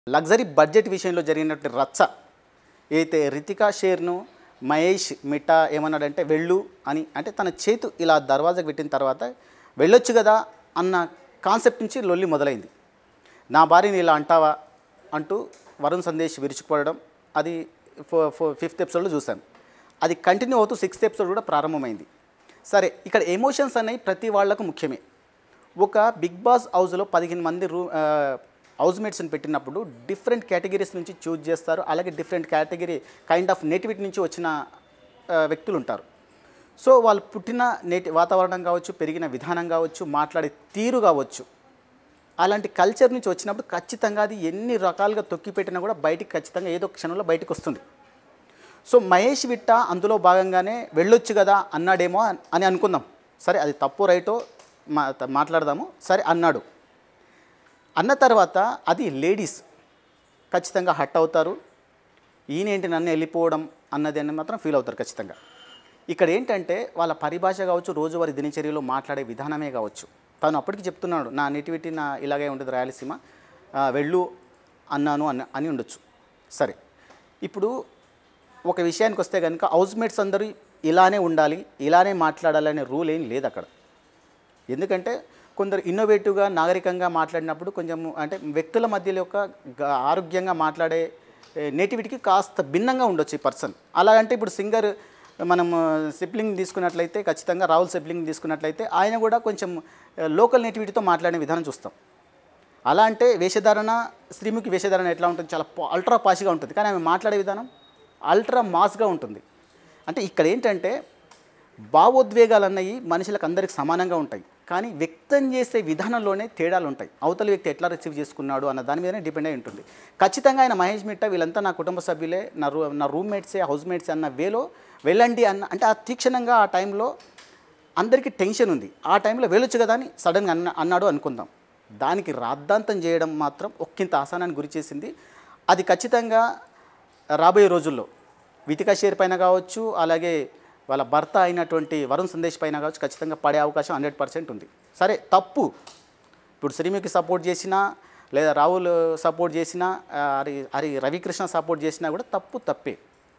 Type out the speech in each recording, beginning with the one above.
Luxury budget విషయంలో జరిగినటువంటి రచ్చ అయితే రితికా షేర్ను మహేష్ మిఠా ఏమన్నాడంటే వెళ్ళు అని అంటే తన చేతు ఇలా దర్వాజాకు పెట్టిన తర్వాత వెళ్ళొచ్చు కదా అన్న కాన్సెప్ట్ నుంచి లొల్లి మొదలైంది నా భార్యని ఇలా అంటావా అంటూ వరుణ్ సందేశ్ విరుచుకుపడడం అది ఫో ఫో ఫిఫ్త్ ఎపిసోడ్లో చూశాను అది కంటిన్యూ అవుతూ సిక్స్త్ ఎపిసోడ్ కూడా ప్రారంభమైంది సరే ఇక్కడ ఎమోషన్స్ అనేవి ప్రతి వాళ్లకు ముఖ్యమే ఒక బిగ్ బాస్ హౌస్లో పదిహేను మంది రూ హౌస్ మేట్స్ని పెట్టినప్పుడు డిఫరెంట్ కేటగిరీస్ నుంచి చూజ్ చేస్తారు అలాగే different category kind of nativity నుంచి వచ్చిన ఆ, వ్యక్తులు ఉంటారు సో వాళ్ళు పుట్టిన నేటి వాతావరణం కావచ్చు పెరిగిన విధానం కావచ్చు మాట్లాడే తీరు కావచ్చు అలాంటి కల్చర్ నుంచి వచ్చినప్పుడు ఖచ్చితంగా అది ఎన్ని రకాలుగా తొక్కి పెట్టినా కూడా బయటికి ఖచ్చితంగా ఏదో ఒక క్షణంలో బయటకు వస్తుంది సో మహేష్ విట్ట అందులో భాగంగానే వెళ్ళొచ్చు కదా అన్నాడేమో అన్- అని అనుకుందాం సరే అది తప్పు రైటో మా త- మాట్లాడదాము సరే అన్నాడు అన్న తర్వాత అది లేడీస్ ఖచ్చితంగా హట్ అవుతారు ఈయనేంటి నన్ను వెళ్ళిపోవడం అన్నది అని మాత్రం ఫీల్ అవుతారు ఖచ్చితంగా ఇక్కడ ఏంటంటే వాళ్ళ పరిభాష కావచ్చు రోజువారీ దినచర్యలో మాట్లాడే విధానమే కావచ్చు తను అప్పటికి చెప్తున్నాడు నా నెటివిటీ నా ఇలాగే ఉంటుంది రాయలసీమ ఆ, వెళ్ళు అన్నాను అని అని ఉండొచ్చు సరే ఇప్పుడు ఒక విషయానికి వస్తే కనుక హౌస్ మేట్స్ అందరూ ఇలానే ఉండాలి ఇలానే మాట్లాడాలనే రూల్ ఏం లేదు అక్కడ ఎందుకంటే కొందరు ఇన్నోవేటివ్గా నాగరికంగా మాట్లాడినప్పుడు కొంచెం అంటే వ్యక్తుల మధ్యలో యొక్క గ- ఆరోగ్యంగా మాట్లాడే నేటివిటీకి కాస్త భిన్నంగా ఉండొచ్చు ఈ పర్సన్ అలాగంటే ఇప్పుడు సింగర్ మనం సిబ్లింగ్ తీసుకున్నట్లయితే ఖచ్చితంగా రాహుల్ సిబ్లింగ్ తీసుకున్నట్లయితే ఆయన కూడా కొంచెం లోకల్ నేటివిటీతో మాట్లాడే విధానం చూస్తాం అలా అంటే వేషధారణ శ్రీముఖి వేషధారణ ఎట్లా ఉంటుంది చాలా పా- అల్ట్రా పాష్గా ఉంటుంది కానీ ఆమె మాట్లాడే విధానం అల్ట్రా మాస్గా ఉంటుంది అంటే ఇక్కడ ఏంటంటే భావోద్వేగాలు అన్నవి మనుషులకు అందరికి సమానంగా ఉంటాయి కానీ వ్యక్తం చేసే విధానంలోనే తేడాలు ఉంటాయి అవతల వ్యక్తి ఎట్లా రిసీవ్ చేసుకున్నాడు అన్న దాని మీదనే డిపెండ్ అయి ఉంటుంది ఖచ్చితంగా ఆయన మహేష్ మిట్ట వీళ్ళంతా నా కుటుంబ సభ్యులే నా రూ నా రూమ్మేట్సే హౌస్ మేట్సే అన్న వేలో వెళ్ళండి అన్న అంటే ఆ తీక్షణంగా ఆ టైంలో అందరికీ టెన్షన్ ఉంది ఆ టైంలో వెళ్ళొచ్చు కదా అని సడన్గా అన్న అన్నాడు అనుకుందాం దానికి రాద్ధాంతం చేయడం మాత్రం ఒక్కింత ఆసానాన్ని గురి చేసింది అది ఖచ్చితంగా రాబోయే రోజుల్లో వితికా షేర్ పైన కావచ్చు అలాగే వాళ్ళ భర్త అయినటువంటి వరుణ్ సందేశ్ పైన కావచ్చు ఖచ్చితంగా పడే అవకాశం హండ్రెడ్ పర్సెంట్ ఉంది సరే తప్పు ఇప్పుడు శ్రీముఖి సపోర్ట్ చేసినా లేదా రాహుల్ సపోర్ట్ చేసినా ఆ, హరి హరి రవికృష్ణ సపోర్ట్ చేసినా కూడా తప్పు తప్పే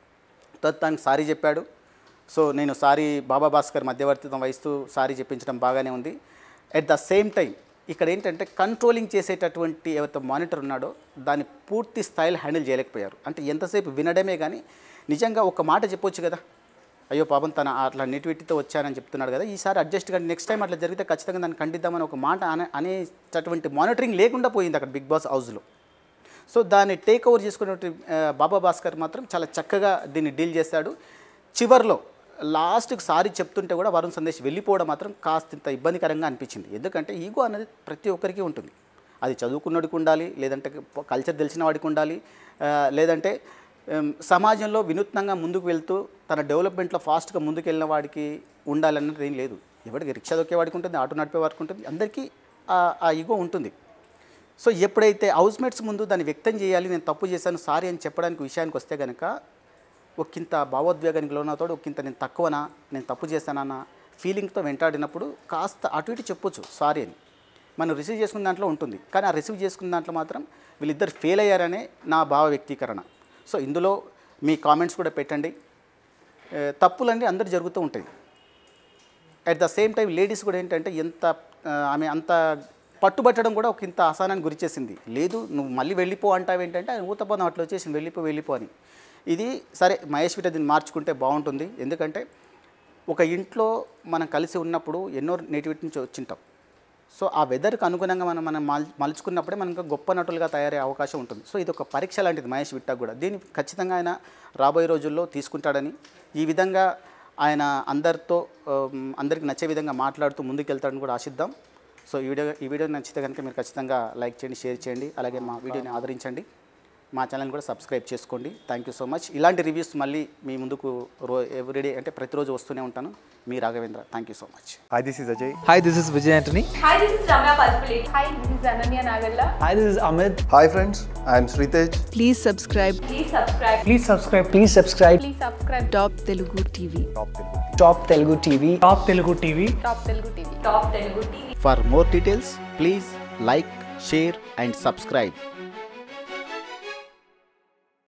దానికి సారీ చెప్పాడు సో నేను సారీ బాబా భాస్కర్ మధ్యవర్తిత్వం వహిస్తూ సారీ చెప్పించడం బాగానే ఉంది అట్ ద సేమ్ టైం ఇక్కడ ఏంటంటే కంట్రోలింగ్ చేసేటటువంటి ఎవరైతే మానిటర్ ఉన్నాడో దాన్ని పూర్తి స్థాయిలో హ్యాండిల్ చేయలేకపోయారు అంటే ఎంతసేపు వినడమే కానీ నిజంగా ఒక మాట చెప్పొచ్చు కదా అయ్యో పాపం తన అట్లా నెటివిటీతో వచ్చానని చెప్తున్నాడు కదా ఈసారి అడ్జస్ట్ కానీ నెక్స్ట్ టైం అట్లా జరిగితే ఖచ్చితంగా దాన్ని ఖండిద్దామని ఒక మాట అనే అనేటటువంటి మానిటరింగ్ లేకుండా పోయింది అక్కడ బిగ్ బాస్ హౌస్లో సో దాన్ని టేక్ ఓవర్ చేసుకున్నటువంటి ఆ, బాబా భాస్కర్ మాత్రం చాలా చక్కగా దీన్ని డీల్ చేశాడు చివర్లో లాస్ట్కి సారీ చెప్తుంటే కూడా వరుణ్ సందేశ్ వెళ్ళిపోవడం మాత్రం కాస్తంత ఇబ్బందికరంగా అనిపించింది ఎందుకంటే ఈగో అనేది ప్రతి ఒక్కరికి ఉంటుంది అది చదువుకున్నోడికి ఉండాలి లేదంటే కల్చర్ తెలిసిన వాడికి ఉండాలి ఆ, లేదంటే ఉమ్, సమాజంలో వినూత్నంగా ముందుకు వెళ్తూ తన డెవలప్మెంట్లో ఫాస్ట్గా ముందుకు వెళ్ళిన వాడికి ఉండాలన్నది ఏం లేదు ఎవరికి రిక్షా దొక్కే వాడికి ఉంటుంది ఆటో నడిపే వాడికి ఉంటుంది అందరికీ ఆ- ఆ ఈగో ఉంటుంది సో ఎప్పుడైతే హౌస్ మేట్స్ ముందు దాన్ని వ్యక్తం చేయాలి నేను తప్పు చేశాను సారీ అని చెప్పడానికి విషయానికి వస్తే కనుక ఒక్కింత భావోద్వేగానికి లోనవుతాడు ఒక్కింత నేను తక్కువనా నేను తప్పు చేశానన్న ఫీలింగ్తో వెంటాడినప్పుడు కాస్త అటు ఇటు చెప్పొచ్చు సారీ అని మనం రిసీవ్ చేసుకున్న దాంట్లో ఉంటుంది కానీ ఆ రిసీవ్ చేసుకున్న దాంట్లో మాత్రం వీళ్ళిద్దరు ఫెయిల్ అయ్యారనే నా భావ వ్యక్తీకరణ సో ఇందులో మీ కామెంట్స్ కూడా పెట్టండి ఏ, తప్పులన్నీ అందరు జరుగుతూ ఉంటాయి at the same time ladies కూడా ఏంటంటే ఎంత ఆ, ఆమె అంత పట్టుబట్టడం కూడా ఒక ఇంత ఆసానాన్ని గురిచేసింది లేదు నువ్వు మళ్ళీ వెళ్ళిపో అంటావు ఏంటంటే ఆయన ఊతపోదాం అట్లా వచ్చేసి వెళ్ళిపో వెళ్ళిపో అని ఇది సరే మహేష్ విట దీన్ని మార్చుకుంటే బాగుంటుంది ఎందుకంటే ఒక ఇంట్లో మనం కలిసి ఉన్నప్పుడు ఎన్నో నేటివిటీ నుంచి వచ్చింటాం సో ఆ వెదర్కి అనుగుణంగా మనం మనం మల్ మలుచుకున్నప్పుడే మనకు గొప్ప నటులుగా తయారయ్యే అవకాశం ఉంటుంది సో ఇది ఒక పరీక్ష లాంటిది మహేష్ విట్టా కూడా దీన్ని ఖచ్చితంగా ఆయన రాబోయే రోజుల్లో తీసుకుంటాడని ఈ విధంగా ఆయన అందరితో ఆమ్, అందరికీ నచ్చే విధంగా మాట్లాడుతూ ముందుకెళ్తాడని కూడా ఆశిద్దాం సో ఈ వీడియో ఈ వీడియో నచ్చితే కనుక మీరు ఖచ్చితంగా లైక్ చేయండి షేర్ చేయండి అలాగే మా వీడియోని ఆదరించండి మా ఛానల్ని కూడా సబ్స్క్రైబ్ చేసుకోండి థ్యాంక్ యూ సో మచ్ ఇలాంటి రివ్యూస్ మళ్ళీ మీ ముందుకు రో ఎవ్రీడే అంటే ప్రతిరోజు వస్తూనే ఉంటాను మీ Raghavendra thank you so much Hi, this is Ajay. Hi, this is Vijay Antony. Hi, this is Ramya Palpulate. Hi, this is Ananya Nagalla. Hi, this is Amit. Hi, friends. I am Sritej. Please subscribe Please subscribe. Please subscribe. Please subscribe. Please subscribe Top Telugu TV. Top Telugu TV. Top Telugu TV. Top Telugu TV. Top Telugu TV. For more details, please like, share and subscribe.